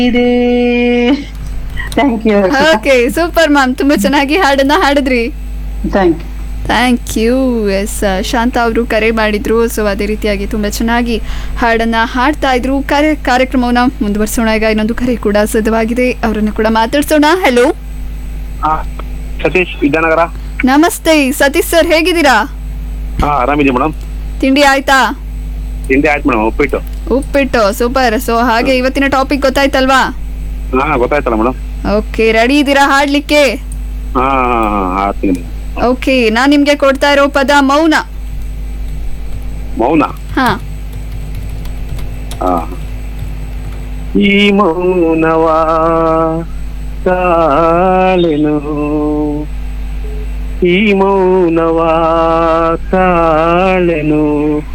ಇದೆ thank you okay super ma'am ತುಂಬಾ ಚೆನ್ನಾಗಿ ಹಾಡನ್ನ ಹಾಡಿದ್ರಿ thank you thank you S Shanta ಅವರು ಕರೆ ಮಾಡಿದ್ರು ಸೊ ಅದೇ ರೀತಿಯಾಗಿ ತುಂಬ ಚೆನ್ನಾಗಿ ಹಾಡನ್ನ ಹಾಡ್ತಾ ಇದ್ರು ಕರೆ ಕಾರ್ಯಕ್ರಮವನ್ನ ಮುಂದುವರಿಸೋಣ ಈಗ ಇನ್ನೊಂದು ಕರೆ ಕೂಡ ಸಿದ್ಧವಾಗಿದೆ ಅವರನ್ನು ಕೂಡ ಮಾತಾಡ್ಸೋಣ ಹಲೋ ಹಾ ಸತೀಶ್ ವಿದ್ಯಾನಗರ ನಮಸ್ತೆ ಸತೀಶ್ ಸರ್ ಹೇಗಿದ್ದೀರಾ ಹಾ ಆರಾಮಿದ್ದೀವಿ ಮೇಡಮ್ ತಿಂಡಿ ಆಯ್ತಾ ತಿಂಡಿ ಆಯ್ತು ಮೇಡಮ್ ಉಪ್ಪಿಟ್ಟು ಉಪ್ಪಿಟ್ಟು ಸೂಪರ್ ಸೊ ಹಾಗೆ ಇವತ್ತಿನ ಟಾಪಿಕ್ ಗೊತ್ತಾಯ್ತಲ್ವಾ ಹಾ ಗೊತ್ತಾಯ್ತಲ್ಲ ಮೇಡಮ್ ಓಕೆ ರೆಡಿ ಇದ್ದೀರಾ ಹಾಡ್ಲಿಕ್ಕೆ ಹಾ ಆಡ್ತೀನಿ ಮೇಡಮ್ ಓಕೆ ನಾನ್ ನಿಮ್ಗೆ ಕೊಡ್ತಾ ಇರೋ ಪದ ಮೌನ ಮೌನ ಹಾ ಹಾ ಈ ಮೌನವಾ ತಾಳೆನು ಈ ಮೌನವಾ ತಾಳೆನು